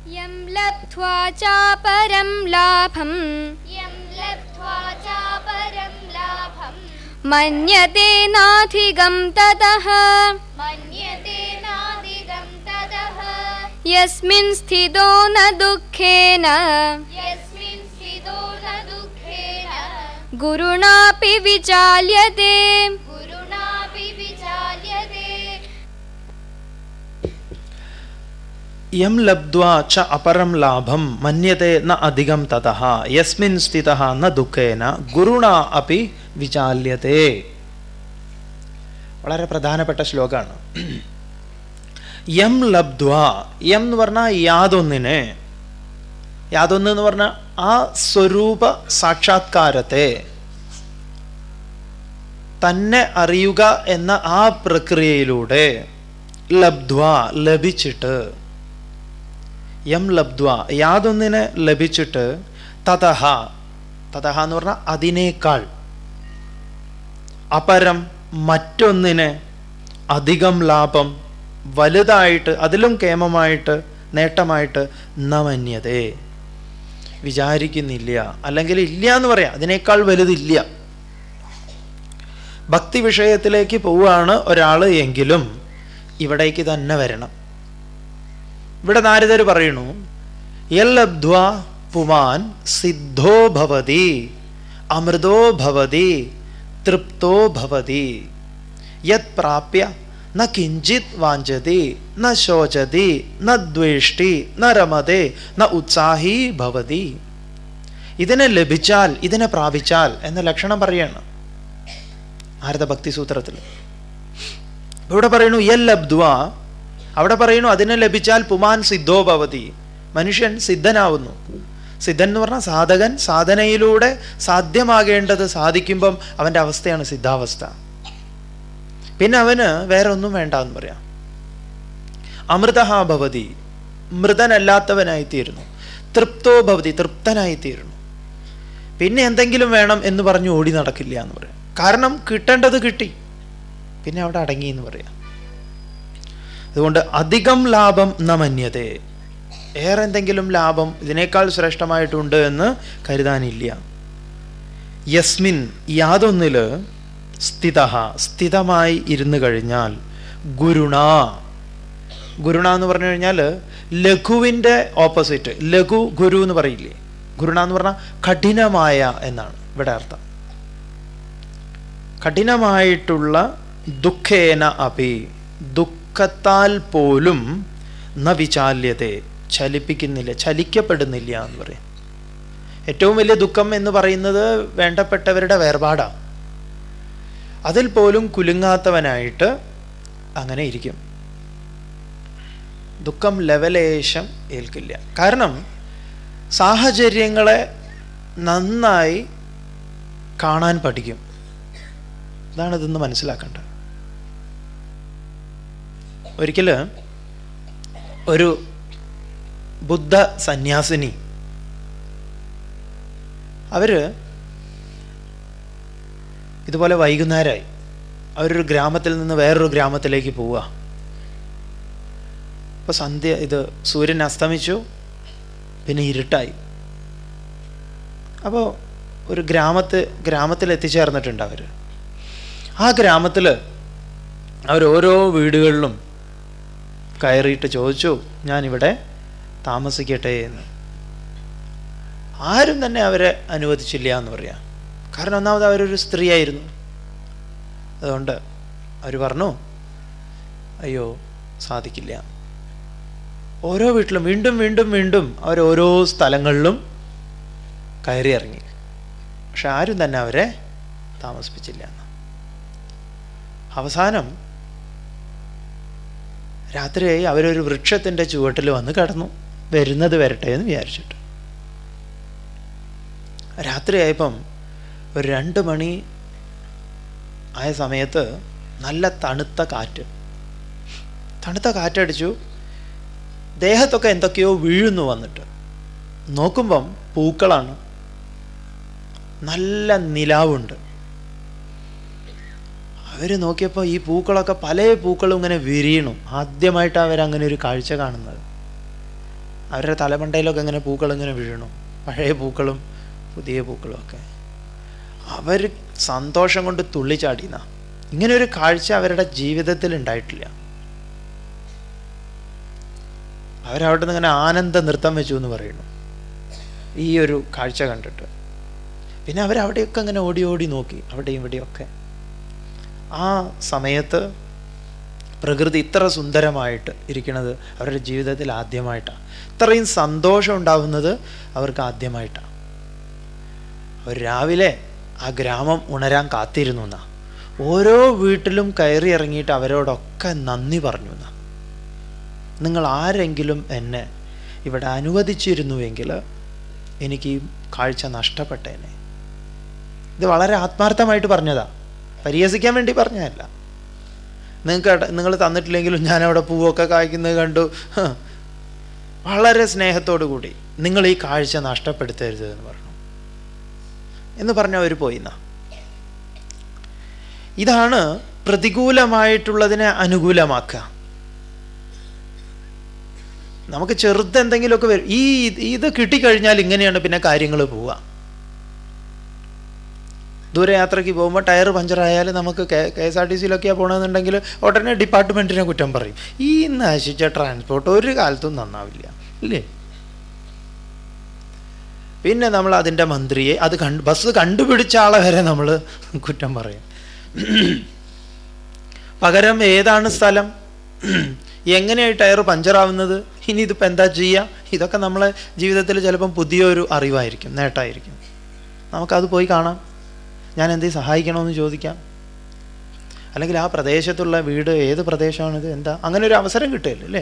यं लब्ध्वा चापरं लाभं यं लब्ध्वा चापरं लाभं मन्यते नाधिगं ततः मन्यते नादिगं ततः यस्मिन् स्थितो न दुःखेन यस्मिन् स्थितो न दुःखेन गुरुणापि विचाल्यते गुरुणापि विचाल्यते യം ലബ്ധ്വാ ച അപരം ലാഭം മന്യത്തെ ന അധികം തതഃ യസ്മിൻ സ്ഥിതഃ ന ദുഃഖേന ഗുരുണ അപി വിചാല്യത്തെ വളരെ പ്രധാനപ്പെട്ട ശ്ലോകമാണ് യം ലബ്ധ്വാ യം എന്ന് പറഞ്ഞാൽ യാതൊന്നിനെ യാതൊന്ന് എന്ന് പറഞ്ഞാൽ ആ സ്വരൂപ സാക്ഷാത്കാരത്തെ തന്നെ അറിയുക എന്ന ആ പ്രക്രിയയിലൂടെ ലബ്ധ്വ ലഭിച്ചിട്ട് യം ലബ്ധ്വ യാതൊന്നിനെ ലഭിച്ചിട്ട് തതഹ തതഹ എന്ന് പറഞ്ഞാൽ അതിനേക്കാൾ അപരം മറ്റൊന്നിനെ അധികം ലാഭം വലുതായിട്ട് അതിലും കേമമായിട്ട് നേട്ടമായിട്ട് നമന്യതേ വിചാരിക്കുന്നില്ല അല്ലെങ്കിൽ ഇല്ല എന്ന് പറയാം അതിനേക്കാൾ വലുതില്ല ഭക്തി വിഷയത്തിലേക്ക് പോവുകയാണ് ഒരാൾ എങ്കിലും ഇവിടേക്ക് തന്നെ വരണം ഇവിടെ നാരദർ പറയുന്നു യല്ലബ്ധ്വ പുമാൻ സിദ്ധോ ഭവതി അമൃതോ ഭവതി തൃപ്തോ ഭവതി യത് പ്രാപ്യ ന കിഞ്ചിത് വാഞ്ചതി ന ശോചതി ന ദ്വേഷ്ടി ന രമതേ ന ഉത്സാഹി ഭവതി ഇതിനെ ലഭിച്ചാൽ ഇതിനെ പ്രാപിച്ചാൽ എന്ന ലക്ഷണം പറയാണ് ഭാരത ഭക്തി സൂത്രത്തിൽ ഇവിടെ പറയുന്നു യൽ ലബ്ധ്വ അവിടെ പറയുന്നു അതിനെ ലഭിച്ചാൽ പുമാൻ സിദ്ധോ ഭവതി മനുഷ്യൻ സിദ്ധനാവുന്നു സിദ്ധൻ എന്ന് പറഞ്ഞാൽ സാധകൻ സാധനയിലൂടെ സാധ്യമാകേണ്ടത് സാധിക്കുമ്പം അവൻ്റെ അവസ്ഥയാണ് സിദ്ധാവസ്ഥ പിന്നെ അവന് വേറെ ഒന്നും വേണ്ട എന്ന് പറയാം അമൃത ഭവതി മൃതനല്ലാത്തവനായിത്തീരുന്നു തൃപ്തോ ഭവതി തൃപ്തനായിത്തീരുന്നു പിന്നെ എന്തെങ്കിലും വേണം എന്ന് പറഞ്ഞു ഓടി നടക്കില്ല എന്ന് പറയാം കാരണം കിട്ടേണ്ടത് കിട്ടി പിന്നെ അവിടെ അടങ്ങി എന്ന് പറയാം അതുകൊണ്ട് അധികം ലാഭം ന മന്യതേ ഏറെ എന്തെങ്കിലും ലാഭം ഇതിനേക്കാൾ ശ്രേഷ്ഠമായിട്ടുണ്ട് എന്ന് കരുതാനില്ല യസ്മിൻ യാതൊന്നില് സ്ഥിത സ്ഥിതമായി ഇരുന്നു കഴിഞ്ഞാൽ ഗുരുണ ഗുരുണ എന്ന് പറഞ്ഞു കഴിഞ്ഞാൽ ലഘുവിൻ്റെ ഓപ്പോസിറ്റ് ലഘു ഗുരു എന്ന് പറയില്ലേ ഗുരുണ എന്ന് പറഞ്ഞാൽ കഠിനമായ എന്നാണ് ഇവിടെ അർത്ഥം കഠിനമായിട്ടുള്ള ദുഃഖേന അപി ദുഃഖത്താൽ പോലും ന വിചാല്യത്തെ ചലിപ്പിക്കുന്നില്ല ചലിക്കപ്പെടുന്നില്ല എന്ന് പറയും ഏറ്റവും വലിയ ദുഃഖം എന്ന് പറയുന്നത് വേണ്ടപ്പെട്ടവരുടെ വേർപാടാണ് അതിൽ പോലും കുലുങ്ങാത്തവനായിട്ട് അങ്ങനെ ഇരിക്കും ദുഃഖം ലെവലേശം ഏൽക്കില്ല കാരണം സാഹചര്യങ്ങളെ നന്നായി കാണാൻ പഠിക്കും ഇതാണ് ഇതെന്ന് മനസ്സിലാക്കേണ്ടത് ഒരിക്കൽ ഒരു ബുദ്ധ സന്യാസിനി അവര് ഇതുപോലെ വൈകുന്നേരമായി അവരൊരു ഗ്രാമത്തിൽ നിന്ന് വേറൊരു ഗ്രാമത്തിലേക്ക് പോവുക അപ്പോൾ സന്ധ്യ ഇത് സൂര്യൻ അസ്തമിച്ചു പിന്നെ ഇരുട്ടായി അപ്പോൾ ഒരു ഗ്രാമത്ത് ഗ്രാമത്തിൽ എത്തിച്ചേർന്നിട്ടുണ്ട് അവർ ആ ഗ്രാമത്തിൽ അവർ ഓരോ വീടുകളിലും കയറിയിട്ട് ചോദിച്ചു ഞാനിവിടെ താമസിക്കട്ടെ എന്ന് ആരും തന്നെ അവരെ അനുവദിച്ചില്ല എന്ന് പറയാം കാരണം ഒന്നാമത് അവരൊരു സ്ത്രീയായിരുന്നു അതുകൊണ്ട് അവർ പറഞ്ഞു അയ്യോ സാധിക്കില്ല ഓരോ വീട്ടിലും വീണ്ടും വീണ്ടും വീണ്ടും അവർ ഓരോ സ്ഥലങ്ങളിലും കയറി ഇറങ്ങി പക്ഷെ ആരും തന്നെ അവരെ താമസിപ്പിച്ചില്ല എന്ന് അവസാനം രാത്രിയായി അവരൊരു വൃക്ഷത്തിൻ്റെ ചുവട്ടിൽ വന്ന് കടന്നു വരുന്നത് വരട്ടെ എന്ന് വിചാരിച്ചിട്ട് രാത്രിയായപ്പം ഒരു രണ്ട് മണി ആയ സമയത്ത് നല്ല തണുത്ത കാറ്റ് തണുത്ത കാറ്റടിച്ചു ദേഹത്തൊക്കെ എന്തൊക്കെയോ വീഴുന്നു വന്നിട്ട് നോക്കുമ്പം പൂക്കളാണ് നല്ല നിലാവുണ്ട് അവർ നോക്കിയപ്പോൾ ഈ പൂക്കളൊക്കെ പല പൂക്കളും ഇങ്ങനെ വിരിയണു ആദ്യമായിട്ട് അവരങ്ങനെ ഒരു കാഴ്ച കാണുന്നത് അവരുടെ തലമണ്ടയിലൊക്കെ ഇങ്ങനെ പൂക്കൾ ഇങ്ങനെ വീഴണു പഴയ പൂക്കളും പുതിയ പൂക്കളും ഒക്കെ അവർ സന്തോഷം കൊണ്ട് തുള്ളിച്ചാടിന ഇങ്ങനെ ഒരു കാഴ്ച അവരുടെ ജീവിതത്തിൽ ഉണ്ടായിട്ടില്ല അവരവിടെ നിന്ന് ഇങ്ങനെ ആനന്ദ നൃത്തം വെച്ചു എന്ന് പറയുന്നു ഈ ഒരു കാഴ്ച കണ്ടിട്ട് പിന്നെ അവരവിടെയൊക്കെ ഇങ്ങനെ ഓടി ഓടി നോക്കി അവിടെയും ഇവിടെയൊക്കെ ആ സമയത്ത് പ്രകൃതി ഇത്ര സുന്ദരമായിട്ട് ഇരിക്കുന്നത് അവരുടെ ജീവിതത്തിൽ ആദ്യമായിട്ടാണ് ഇത്രയും സന്തോഷം ഉണ്ടാവുന്നത് അവർക്ക് ആദ്യമായിട്ടാണ് അവർ രാവിലെ ആ ഗ്രാമം ഉണരാൻ കാത്തിരുന്നു എന്നാ ഓരോ വീട്ടിലും കയറി ഇറങ്ങിയിട്ട് അവരോടൊക്കെ നന്ദി പറഞ്ഞു എന്നാ നിങ്ങൾ ആരെങ്കിലും എന്നെ ഇവിടെ അനുവദിച്ചിരുന്നുവെങ്കിൽ എനിക്ക് ഈ കാഴ്ച നഷ്ടപ്പെട്ടേനെ ഇത് വളരെ ആത്മാർത്ഥമായിട്ട് പറഞ്ഞതാ പരിഹസിക്കാൻ വേണ്ടി പറഞ്ഞതല്ല നിങ്ങൾക്ക് നിങ്ങൾ തന്നിട്ടില്ലെങ്കിലും ഞാൻ അവിടെ പൂവൊക്കെ കായ്ക്കുന്നത് കണ്ടു ഹ്. വളരെ സ്നേഹത്തോടു കൂടി നിങ്ങൾ ഈ കാഴ്ച നഷ്ടപ്പെടുത്തരുത് എന്ന് പറഞ്ഞു എന്ന് പറഞ്ഞ അവർ പോയിന്ന ഇതാണ് പ്രതികൂലമായിട്ടുള്ളതിനെ അനുകൂലമാക്കുക നമുക്ക് ചെറുത് എന്തെങ്കിലുമൊക്കെ വരും ഈ ഇത് കിട്ടിക്കഴിഞ്ഞാൽ ഇങ്ങനെയാണ് പിന്നെ കാര്യങ്ങൾ പോവുക ദൂരയാത്രയ്ക്ക് പോകുമ്പോൾ ടയർ പഞ്ചറായാൽ നമുക്ക് K K S R T സിയിലൊക്കെയാണ് പോകണമെന്നുണ്ടെങ്കിൽ ഉടനെ ഡിപ്പാർട്ട്മെൻറ്റിനെ കുറ്റം പറയും ഈ നശിച്ച ട്രാൻസ്പോർട്ട് ഒരു കാലത്തും നന്നാവില്ല ഇല്ലേ പിന്നെ നമ്മൾ അതിൻ്റെ മന്ത്രിയെ അത് കണ്ട് ബസ് കണ്ടുപിടിച്ച ആളെ വരെ നമ്മൾ കുറ്റം പറയും പകരം ഏതാണ് സ്ഥലം എങ്ങനെയായി ടയർ പഞ്ചറാവുന്നത് ഇനി ഇതിപ്പോൾ എന്താ ചെയ്യുക ഇതൊക്കെ നമ്മളെ ജീവിതത്തിൽ ചിലപ്പം പുതിയൊരു അറിവായിരിക്കും നേട്ടമായിരിക്കും നമുക്കത് പോയി കാണാം ഞാൻ എന്തേ സഹായിക്കണമെന്ന് ചോദിക്കാം അല്ലെങ്കിൽ ആ പ്രദേശത്തുള്ള വീട് ഏത് പ്രദേശമാണിത് എന്താ അങ്ങനെ ഒരു അവസരം കിട്ടുമല്ലോ അല്ലേ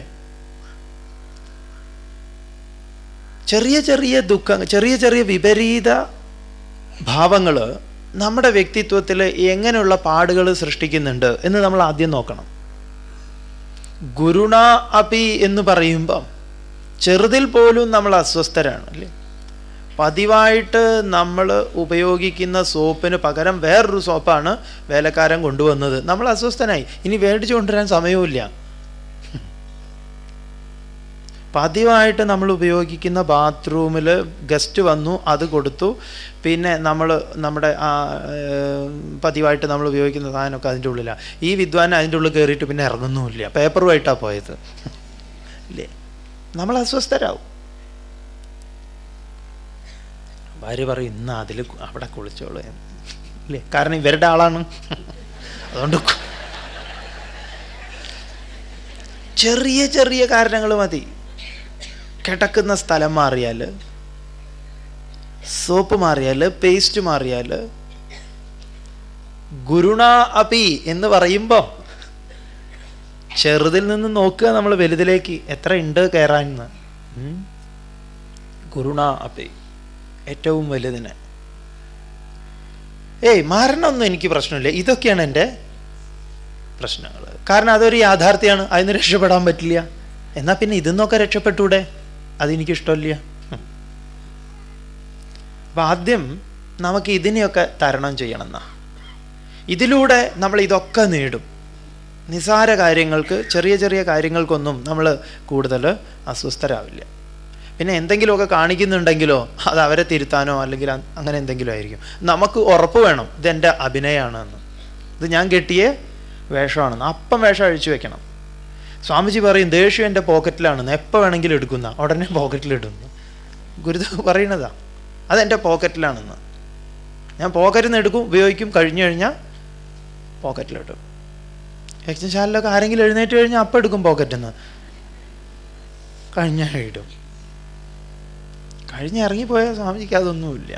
ചെറിയ ചെറിയ ദുഃഖം ചെറിയ ചെറിയ വിപരീത ഭാവങ്ങൾ നമ്മുടെ വ്യക്തിത്വത്തിൽ എങ്ങനെയുള്ള പാടുകൾ സൃഷ്ടിക്കുന്നുണ്ട് എന്ന് നമ്മൾ ആദ്യം നോക്കണം ഗുരുണ അപി എന്ന് പറയുമ്പം ചെറുതിൽ പോലും നമ്മൾ അസ്വസ്ഥരാണ് അല്ലേ പതിവായിട്ട് നമ്മൾ ഉപയോഗിക്കുന്ന സോപ്പിന് പകരം വേറൊരു സോപ്പാണ് വേലക്കാരൻ കൊണ്ടുവന്നത് നമ്മൾ അസ്വസ്ഥനായി ഇനി മേടിച്ചു കൊണ്ടുവരാൻ സമയവുമില്ല പതിവായിട്ട് നമ്മൾ ഉപയോഗിക്കുന്ന ബാത്റൂമിൽ ഗസ്റ്റ് വന്നു അത് കൊടുത്തു പിന്നെ നമ്മൾ നമ്മുടെ ആ ഏർ, പതിവായിട്ട് നമ്മൾ ഉപയോഗിക്കുന്ന സാധനമൊക്കെ അതിൻ്റെ ഉള്ളിലാണ് ഈ വിദ്വാൻ അതിൻ്റെ ഉള്ളിൽ കയറിയിട്ട് പിന്നെ ഇറങ്ങുന്നുമില്ല പേപ്പറുമായിട്ടാണ് പോയത് ഇല്ലേ നമ്മൾ അസ്വസ്ഥരാവും ഭാര്യ പറയും ഇന്ന് അതിൽ അവിടെ കുളിച്ചോളൂ എന്ന്. ഇല്ലേ കാരണം ഇവരുടെ ആളാണ് അതുകൊണ്ട് കു- ചെറിയ ചെറിയ കാരണങ്ങൾ മതി കിടക്കുന്ന സ്ഥലം മാറിയാൽ സോപ്പ് മാറിയാൽ പേസ്റ്റ് മാറിയാൽ ഗുരുണ അപി എന്ന് പറയുമ്പോൾ ചെറുതിൽ നിന്ന് നോക്കുക നമ്മൾ വലുതിലേക്ക് എത്ര ഉണ്ട് കയറാൻ ഗുരുണ അപി ഏറ്റവും വലുതിന് ഏയ് മരണമൊന്നും എനിക്ക് പ്രശ്നമില്ല ഇതൊക്കെയാണ് എൻ്റെ പ്രശ്നങ്ങൾ കാരണം അതൊരു യാഥാർത്ഥ്യമാണ് അതിന് രക്ഷപ്പെടാൻ പറ്റില്ല എന്നാൽ പിന്നെ ഇതിന്നൊക്കെ രക്ഷപ്പെട്ടൂടെ അതെനിക്കിഷ്ടമില്ല ഉം. അപ്പം ആദ്യം നമുക്ക് ഇതിനെയൊക്കെ തരണം ചെയ്യണം എന്നാ ഇതിലൂടെ നമ്മൾ ഇതൊക്കെ നേടും നിസാര കാര്യങ്ങൾക്ക് ചെറിയ ചെറിയ കാര്യങ്ങൾക്കൊന്നും നമ്മൾ കൂടുതൽ അസ്വസ്ഥരാവില്ല പിന്നെ എന്തെങ്കിലുമൊക്കെ കാണിക്കുന്നുണ്ടെങ്കിലോ അത് അവരെ തിരുത്താനോ അല്ലെങ്കിൽ അ- അങ്ങനെ എന്തെങ്കിലും ആയിരിക്കും നമുക്ക് ഉറപ്പ് വേണം ഇതെൻ്റെ അഭിനയമാണ് എന്ന് ഇത് ഞാൻ കെട്ടിയ വേഷമാണെന്ന് അപ്പം വേഷം അഴിച്ചു വെക്കണം സ്വാമിജി പറയും ദേഷ്യം എൻ്റെ പോക്കറ്റിലാണെന്ന് എപ്പോൾ വേണമെങ്കിലും എടുക്കുന്ന ഉടനെ പോക്കറ്റിലിടുന്നു ഗുരുദേവ് പറയണതാ അതെൻ്റെ പോക്കറ്റിലാണെന്ന് ഞാൻ പോക്കറ്റിൽ നിന്ന് എടുക്കും ഉപയോഗിക്കും കഴിഞ്ഞു കഴിഞ്ഞാൽ പോക്കറ്റിലിടും യജ്ഞശാലയിലൊക്കെ ആരെങ്കിലും എഴുന്നേറ്റ് കഴിഞ്ഞാൽ അപ്പം എടുക്കും പോക്കറ്റിൽ നിന്ന് കഴിഞ്ഞാൽ ഇടും കഴിഞ്ഞ് ഇറങ്ങിപ്പോയ സ്വാമിജിക്ക് അതൊന്നുമില്ല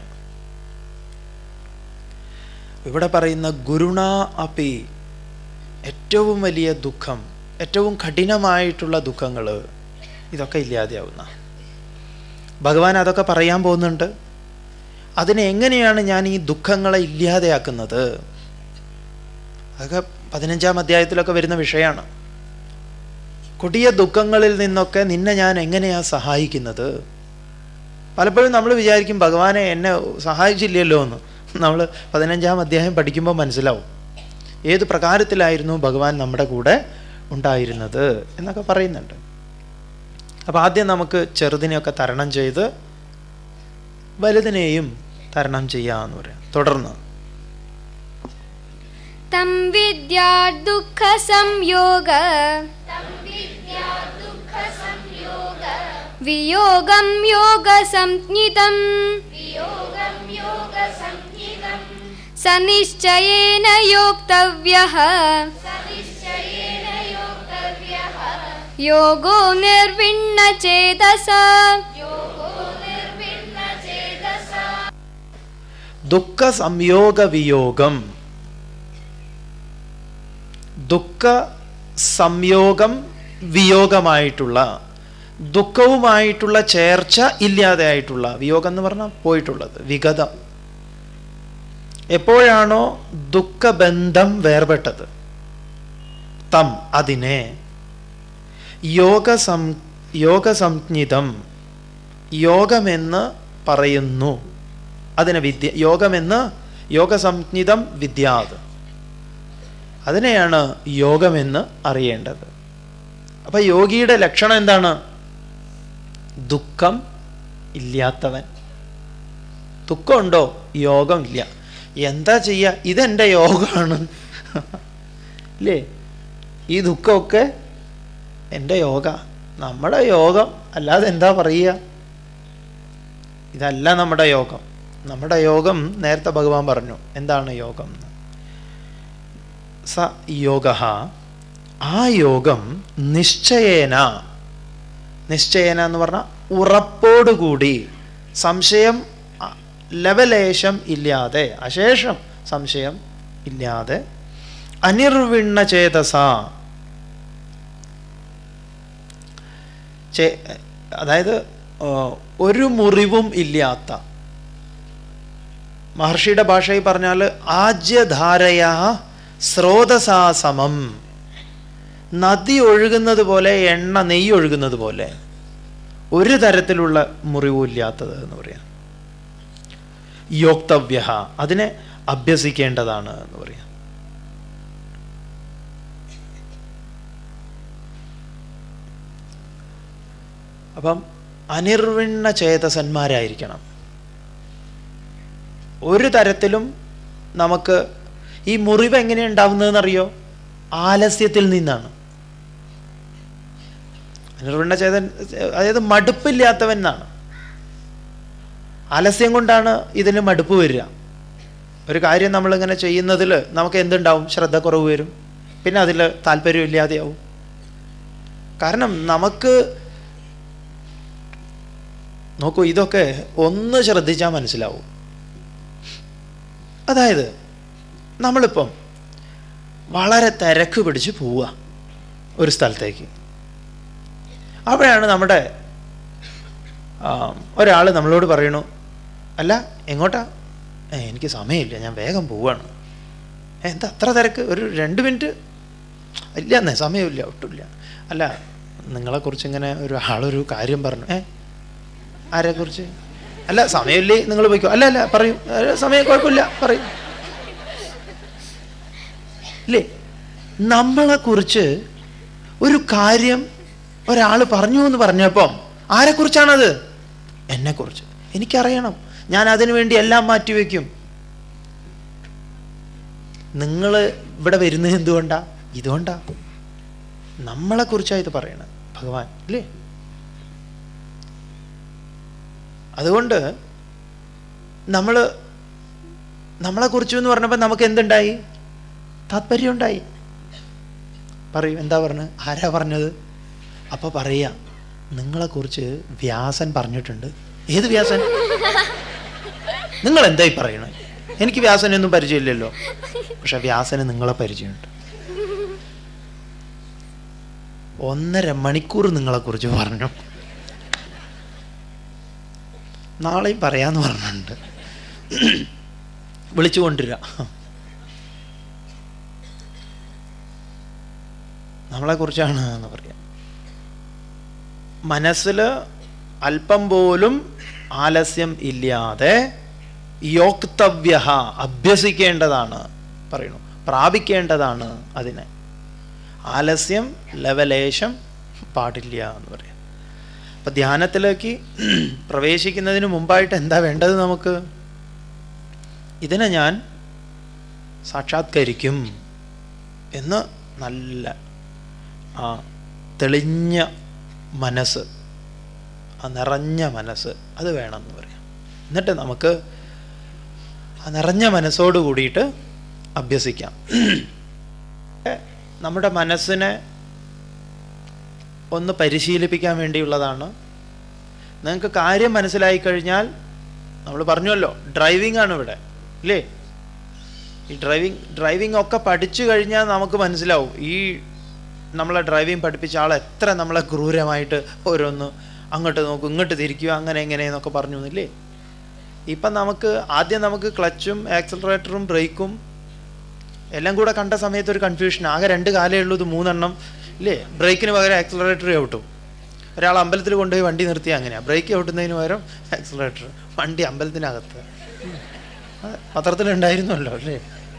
ഇവിടെ പറയുന്ന ഗുരുണ അപി ഏറ്റവും വലിയ ദുഃഖം ഏറ്റവും കഠിനമായിട്ടുള്ള ദുഃഖങ്ങൾ ഇതൊക്കെ ഇല്ലാതെയാവുന്ന ഭഗവാൻ അതൊക്കെ പറയാൻ പോകുന്നുണ്ട് അതിനെ എങ്ങനെയാണ് ഞാൻ ഈ ദുഃഖങ്ങളെ ഇല്ലാതെയാക്കുന്നത് അതൊക്കെ പതിനഞ്ചാം അധ്യായത്തിലൊക്കെ വരുന്ന വിഷയമാണ് കൊടിയ ദുഃഖങ്ങളിൽ നിന്നൊക്കെ നിന്നെ ഞാൻ എങ്ങനെയാ സഹായിക്കുന്നത് പലപ്പോഴും നമ്മൾ വിചാരിക്കും ഭഗവാനെ എന്നെ സഹായിച്ചില്ലല്ലോ എന്ന് നമ്മൾ പതിനഞ്ചാം അധ്യായം പഠിക്കുമ്പോൾ മനസ്സിലാവും ഏത് പ്രകാരത്തിലായിരുന്നു ഭഗവാൻ നമ്മുടെ കൂടെ ഉണ്ടായിരുന്നത് എന്നൊക്കെ പറയുന്നുണ്ട് അപ്പം ആദ്യം നമുക്ക് ചെറുതിനെയൊക്കെ തരണം ചെയ്ത് വലുതിനെയും തരണം ചെയ്യാമെന്ന് പറയാം തുടർന്ന് तं विद्या दुःखसंयोग वियोगं योगसंज्ञितम् वियोगं योगसंज्ञितम् स निश्चयेन योक्तव्यः सनिश्चयेन योक्तव्यः योगो निर्विण्णचेतसा योगो निर्विण्णचेतसा ദുഃഖ സംയോഗ വിയോഗം ദുഃഖ സംയോഗം വിയോഗമായിട്ടുള്ള ദുഃഖവുമായിട്ടുള്ള ചേർച്ച ഇല്ലാതെ ആയിട്ടുള്ള വിയോഗം എന്ന് പറഞ്ഞാൽ പോയിട്ടുള്ളത് വിഗതം എപ്പോഴാണോ ദുഃഖബന്ധം വേർപെട്ടത് തം അതിനെ യോഗസം യോഗസംജ്ഞിതം യോഗമെന്ന് പറയുന്നു അതിനെ വിദ്യ യോഗമെന്ന് യോഗസംജ്ഞിതം വിദ്യാത് അതിനെയാണ് യോഗമെന്ന് അറിയേണ്ടത് അപ്പൊ യോഗിയുടെ ലക്ഷണം എന്താണ് ദുഃഖം ഇല്ലാത്തവൻ ദുഃഖമുണ്ടോ യോഗം ഇല്ല എന്താ ചെയ്യുക ഇതെൻ്റെ യോഗമാണ് ഇല്ലേ ഈ ദുഃഖമൊക്കെ എൻ്റെ യോഗ നമ്മുടെ യോഗം അല്ലാതെ എന്താ പറയുക ഇതല്ല നമ്മുടെ യോഗം നമ്മുടെ യോഗം നേരത്തെ ഭഗവാൻ പറഞ്ഞു എന്താണ് യോഗം എന്ന്? സ യോഗ ആ യോഗം നിശ്ചയേന നിശ്ചയേന എന്ന് പറഞ്ഞാൽ ഉറപ്പോടുകൂടി സംശയം അ, ലവലേശം ഇല്ലാതെ അശേഷം സംശയം ഇല്ലാതെ അനിർവിണ്ണ ചേതസ ചേ അതായത് ആ, ഒരു മുറിവും ഇല്ലാത്ത മഹർഷിയുടെ ഭാഷയിൽ പറഞ്ഞാൽ ആജ്യധാരയ സ്രോതസാസമം നദി ഒഴുകുന്നത് പോലെ എണ്ണ നെയ്യ് ഒഴുകുന്നത് പോലെ ഒരു തരത്തിലുള്ള മുറിവും ഇല്ലാത്തത് എന്ന് പറയാം യോക്തവ്യ അതിനെ അഭ്യസിക്കേണ്ടതാണ് എന്ന് പറയാം അപ്പം അനിർവിണ്ണ ചേതസന്മാരായിരിക്കണം ഒരു തരത്തിലും നമുക്ക് ഈ മുറിവ് എങ്ങനെ ഉണ്ടാവുന്നതെന്നറിയോ ആലസ്യത്തിൽ നിന്നാണ് അനിർവിണ്ണ ചേതൻ അതായത് മടുപ്പില്ലാത്തവൻ എന്നാണ് ആലസ്യം കൊണ്ടാണ് ഇതിന് മടുപ്പ് വരിക ഒരു കാര്യം നമ്മളിങ്ങനെ ചെയ്യുന്നതിൽ നമുക്ക് എന്തുണ്ടാവും ശ്രദ്ധക്കുറവ് വരും പിന്നെ അതിൽ താല്പര്യമില്ലാതെയാവും കാരണം നമുക്ക് നോക്കൂ ഇതൊക്കെ ഒന്ന് ശ്രദ്ധിച്ചാൽ മനസ്സിലാവും അതായത് നമ്മളിപ്പം വളരെ തിരക്ക് പിടിച്ച് പോവുക ഒരു സ്ഥലത്തേക്ക് അപ്പോഴാണ് നമ്മുടെ ഒരാൾ നമ്മളോട് പറയണു അല്ല എങ്ങോട്ടാ "ഏ, എനിക്ക് സമയമില്ല ഞാൻ വേഗം പോവാണ് "ഏ, എന്താ അത്ര തിരക്ക് ഒരു രണ്ട് മിനിറ്റ് ഇല്ല എന്നേ സമയമില്ല ഒട്ടുമില്ല അല്ല നിങ്ങളെക്കുറിച്ച് ഇങ്ങനെ ഒരു ആളൊരു കാര്യം പറഞ്ഞു ഏ ആരെക്കുറിച്ച് അല്ല സമയമില്ലേ നിങ്ങൾ പോയിക്കോ അല്ല അല്ല പറയൂ "ഏ, സമയം കുഴപ്പമില്ല പറയൂ ഇല്ലേ നമ്മളെക്കുറിച്ച് ഒരു കാര്യം ഒരാൾ പറഞ്ഞു എന്ന് പറഞ്ഞപ്പം ആരെക്കുറിച്ചാണത് എന്നെക്കുറിച്ച് എനിക്കറിയണം ഞാൻ അതിനു വേണ്ടി എല്ലാം മാറ്റിവെക്കും നിങ്ങൾ ഇവിടെ വരുന്നത് എന്തുകൊണ്ടാ ഇതുകൊണ്ടാ നമ്മളെക്കുറിച്ചാണ് ഇത് പറയണത് ഭഗവാൻ അല്ലേ അതുകൊണ്ട് നമ്മൾ നമ്മളെക്കുറിച്ച് എന്ന് പറഞ്ഞപ്പോൾ നമുക്ക് എന്തുണ്ടായി താത്പര്യം ഉണ്ടായി പറയൂ എന്താ പറഞ്ഞത് ആരാ പറഞ്ഞത് അപ്പോൾ പറയാ നിങ്ങളെക്കുറിച്ച് വ്യാസൻ പറഞ്ഞിട്ടുണ്ട് ഏത് വ്യാസൻ നിങ്ങൾ എന്തായി പറയണേ എനിക്ക് വ്യാസനൊന്നും പരിചയമില്ലല്ലോ പക്ഷെ വ്യാസന് നിങ്ങളെ പരിചയമുണ്ട് ഒന്നര മണിക്കൂർ നിങ്ങളെക്കുറിച്ച് പറഞ്ഞു നാളെയും പറയാന്ന് പറഞ്ഞിട്ടുണ്ട് വിളിച്ചു കൊണ്ടുവരിക നമ്മളെക്കുറിച്ചാണ് എന്ന് പറയാം മനസ്സിൽ അല്പം പോലും ആലസ്യം ഇല്ലാതെ യോക്തവ്യ അഭ്യസിക്കേണ്ടതാണ് പറയുന്നു പ്രാപിക്കേണ്ടതാണ് അതിനെ ആലസ്യം ലവലേശം പാടില്ല എന്ന് പറയാം അപ്പം ധ്യാനത്തിലേക്ക് പ്രവേശിക്കുന്നതിന് മുമ്പായിട്ട് എന്താ വേണ്ടത് നമുക്ക് ഇതിനെ ഞാൻ സാക്ഷാത്കരിക്കും എന്ന് നല്ല ആ തെളിഞ്ഞ മനസ്സ് ആ നിറഞ്ഞ മനസ്സ് അത് വേണമെന്ന് പറയാം എന്നിട്ട് നമുക്ക് ആ നിറഞ്ഞ മനസ്സോട് കൂടിയിട്ട് അഭ്യസിക്കാം നമ്മുടെ മനസ്സിനെ ഒന്ന് പരിശീലിപ്പിക്കാൻ വേണ്ടിയുള്ളതാണ് നിങ്ങൾക്ക് കാര്യം മനസ്സിലായി കഴിഞ്ഞാൽ നമ്മൾ പറഞ്ഞല്ലോ ഡ്രൈവിംഗ് ആണ് ഇവിടെ ഇല്ലേ ഈ ഡ്രൈവിംഗ് ഡ്രൈവിംഗ് ഒക്കെ പഠിച്ചു കഴിഞ്ഞാൽ നമുക്ക് മനസ്സിലാവും ഈ നമ്മളെ ഡ്രൈവിംഗ് പഠിപ്പിച്ച ആൾ എത്ര നമ്മളെ ക്രൂരമായിട്ട് ഓരോന്ന് അങ്ങോട്ട് നോക്കും ഇങ്ങോട്ട് തിരിക്കുക അങ്ങനെ എങ്ങനെ എന്നൊക്കെ പറഞ്ഞു എന്നില്ലേ ഇപ്പം നമുക്ക് ആദ്യം നമുക്ക് ക്ലച്ചും ആക്സലറേറ്ററും ബ്രേക്കും എല്ലാം കൂടെ കണ്ട സമയത്ത് ഒരു കൺഫ്യൂഷൻ ആകെ രണ്ട് കാലേ ഉള്ളൂ ഇത് മൂന്നെണ്ണം ഇല്ലേ ബ്രേക്കിന് പകരം ആക്സലറേറ്റർ ചവിട്ടും ഒരാൾ അമ്പലത്തിൽ കൊണ്ടുപോയി വണ്ടി നിർത്തി അങ്ങനെയാണ് ബ്രേക്ക് ചവിട്ടുന്നതിന് പകരം ആക്സലറേറ്റർ വണ്ടി അമ്പലത്തിനകത്ത് അത് പത്രത്തിലുണ്ടായിരുന്നല്ലോ അല്ലേ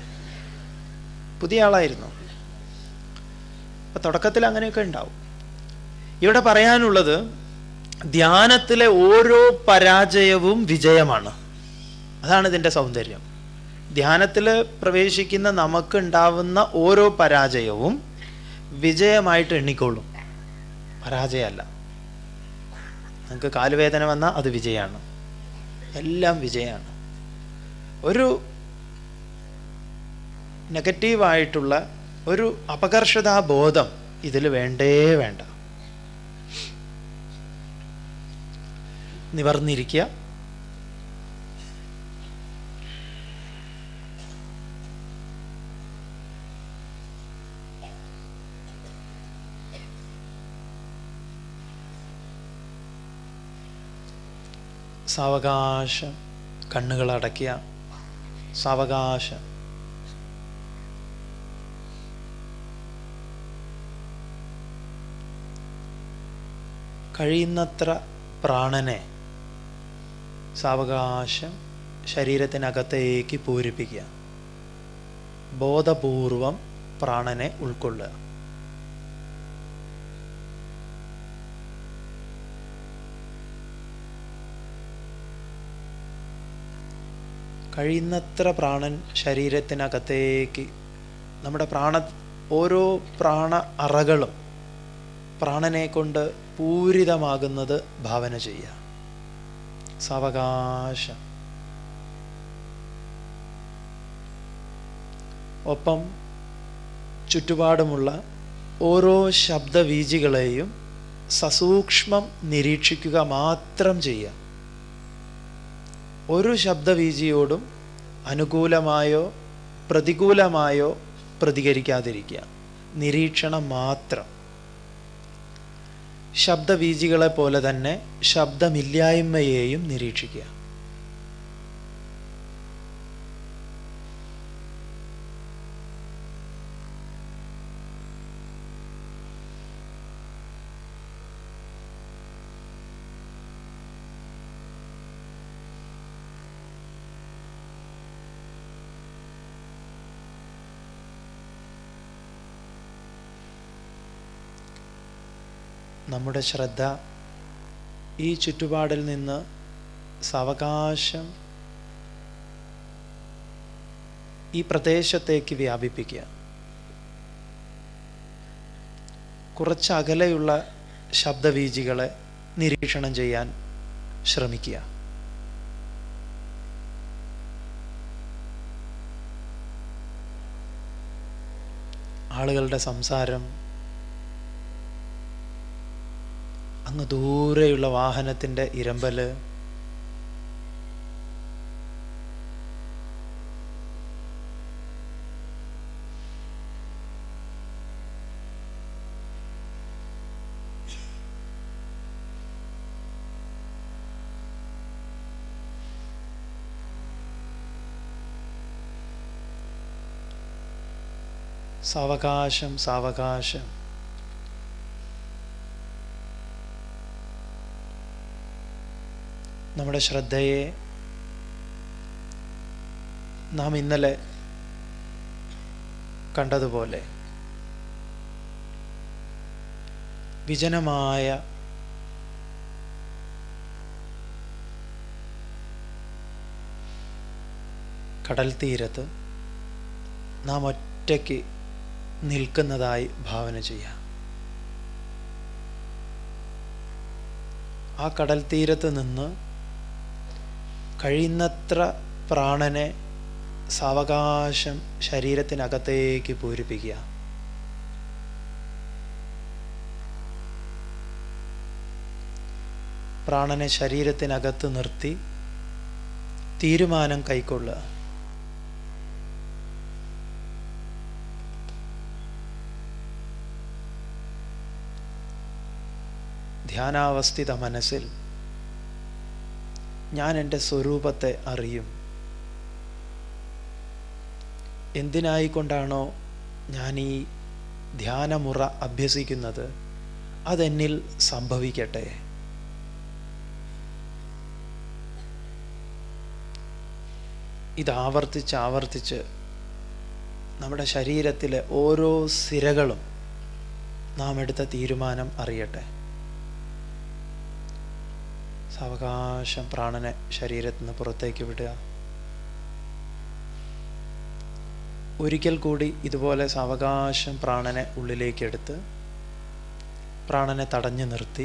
പുതിയ ആളായിരുന്നു അപ്പം തുടക്കത്തിൽ അങ്ങനെയൊക്കെ ഉണ്ടാവും ഇവിടെ പറയാനുള്ളത് ധ്യാനത്തിലെ ഓരോ പരാജയവും വിജയമാണ് അതാണ് ഇതിൻ്റെ സൗന്ദര്യം ധ്യാനത്തിൽ പ്രവേശിക്കുന്ന നമുക്ക് ഉണ്ടാവുന്ന ഓരോ പരാജയവും വിജയമായിട്ട് എണ്ണിക്കോളും പരാജയമല്ല നിങ്ങൾക്ക് കാലുവേദന വന്നാൽ അത് വിജയമാണ് എല്ലാം വിജയമാണ് ഒരു നെഗറ്റീവായിട്ടുള്ള ഒരു അപകർഷതാബോധം ഇതിൽ വേണ്ടേ വേണ്ട നിവർന്നിരിക്കുക സാവകാശം കണ്ണുകൾ അടയ്ക്കുക സാവകാശം കഴിയുന്നത്ര പ്രാണനെ സാവകാശം ശരീരത്തിനകത്തേക്ക് പൂരിപ്പിക്കുക ബോധപൂർവം പ്രാണനെ ഉൾക്കൊള്ളുക കഴിയുന്നത്ര പ്രാണൻ ശരീരത്തിനകത്തേക്ക് നമ്മുടെ പ്രാണ ഓരോ പ്രാണ അറകളും പ്രാണനെ കൊണ്ട് പൂരിതമാകുന്നത് ഭാവന ചെയ്യുക സാവകാശം ഒപ്പം ചുറ്റുപാടുമുള്ള ഓരോ ശബ്ദവീജികളെയും സസൂക്ഷ്മം നിരീക്ഷിക്കുക മാത്രം ചെയ്യുക ഒരു ശബ്ദവീജിയോടും അനുകൂലമായോ പ്രതികൂലമായോ പ്രതികരിക്കാതിരിക്കുക നിരീക്ഷണം മാത്രം ശബ്ദവീജികളെ പോലെ തന്നെ ശബ്ദമില്ലായ്മയെയും നിരീക്ഷിക്കുക നമ്മുടെ ശ്രദ്ധ ഈ ചുറ്റുപാടിൽ നിന്ന് സാവകാശം ഈ പ്രദേശത്തേക്ക് വ്യാപിപ്പിക്കുക കുറച്ച് അകലെയുള്ള ശബ്ദവീജികളെ നിരീക്ഷണം ചെയ്യാൻ ശ്രമിക്കുക ആളുകളുടെ സംസാരം അങ്ങ് ദൂരെയുള്ള വാഹനത്തിൻ്റെ ഇരമ്പല് സാവകാശം സാവകാശം നമ്മുടെ ശ്രദ്ധയെ നാം ഇന്നലെ കണ്ടതുപോലെ വിജനമായ കടൽ തീരത്ത് നാം ഒറ്റയ്ക്ക് നിൽക്കുന്നതായി ഭാവന ചെയ്യാം ആ കടൽ തീരത്ത് നിന്ന് കഴിയുന്നത്ര പ്രാണനെ സാവകാശം ശരീരത്തിനകത്തേക്ക് പൂരിപ്പിക്കുക പ്രാണനെ ശരീരത്തിനകത്ത് നിർത്തി തീരുമാനം കൈക്കൊള്ളുക ധ്യാനാവസ്ഥിത മനസ്സിൽ ഞാൻ എൻ്റെ സ്വരൂപത്തെ അറിയും എന്തിനായിക്കൊണ്ടാണോ ഞാൻ ഈ ധ്യാനമുറ അഭ്യസിക്കുന്നത് അതെന്നിൽ സംഭവിക്കട്ടെ ഇത് ആവർത്തിച്ച് ആവർത്തിച്ച് നമ്മുടെ ശരീരത്തിലെ ഓരോ സിരകളും നാം എടുത്ത തീരുമാനം അറിയട്ടെ സാവകാശം പ്രാണനെ ശരീരത്തിൽ നിന്ന് പുറത്തേക്ക് വിടുക ഒരിക്കൽ കൂടി ഇതുപോലെ സാവകാശം പ്രാണനെ ഉള്ളിലേക്ക് എടുത്ത് പ്രാണനെ തടഞ്ഞു നിർത്തി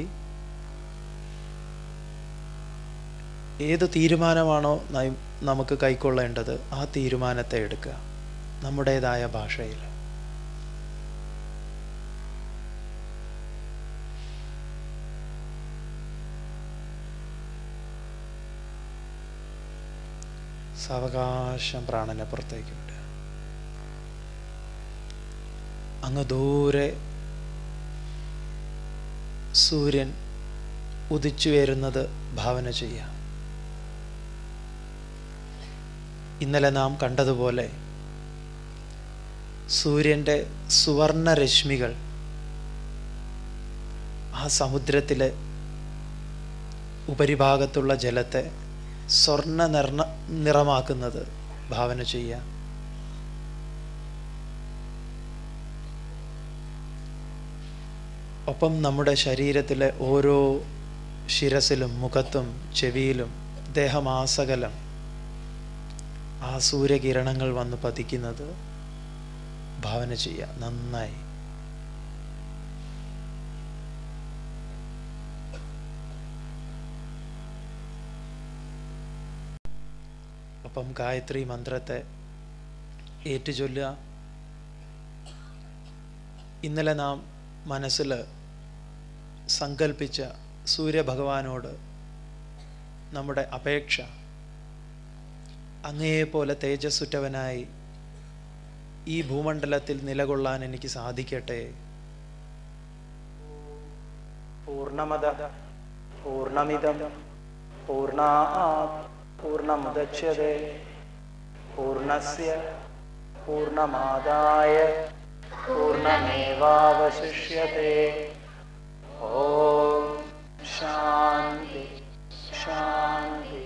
ഏത് തീരുമാനമാണോ ന- നമുക്ക് കൈക്കൊള്ളേണ്ടത് ആ തീരുമാനത്തെ എടുക്കുക നമ്മുടേതായ ഭാഷയിൽ സാവകാശം പ്രാണനെ പുറത്തേക്ക് വിടുക അങ്ങ് ദൂരെ സൂര്യൻ ഉദിച്ചു വരുന്നത് ഭാവന ചെയ്യാം ഇന്നലെ നാം കണ്ടതുപോലെ സൂര്യൻ്റെ സുവർണ രശ്മികൾ ആ സമുദ്രത്തിലെ ഉപരിഭാഗത്തുള്ള ജലത്തെ സ്വർണ്ണ നിർണ നിറമാക്കുന്നത് ഭാവന ചെയ്യാം ഒപ്പം നമ്മുടെ ശരീരത്തിലെ ഓരോ ശിരസിലും മുഖത്തും ചെവിയിലും ദേഹമാസകലം ആ സൂര്യകിരണങ്ങൾ വന്ന് പതിക്കുന്നത് ഭാവന ചെയ്യുക നന്നായി ഒപ്പം ഗായത്രി മന്ത്രത്തെ ഏറ്റുചൊല്ലുക ഇന്നലെ നാം മനസ്സിൽ സങ്കൽപ്പിച്ച സൂര്യഭഗവാനോട് നമ്മുടെ അപേക്ഷ അങ്ങയെപ്പോലെ തേജസ്സുറ്റവനായി ഈ ഭൂമണ്ഡലത്തിൽ നിലകൊള്ളാൻ എനിക്ക് സാധിക്കട്ടെ പൂർണ്ണമത പൂർണ്ണമിതം പൂർണ്ണാ പൂർണ്ണമുദച്യത്തെ പൂർണ്ണസ്യ പൂർണ്ണമാദായ പൂർണ്ണമേവാവശിഷ്യത്തെ ഓം ശാന്തി ശാന്തി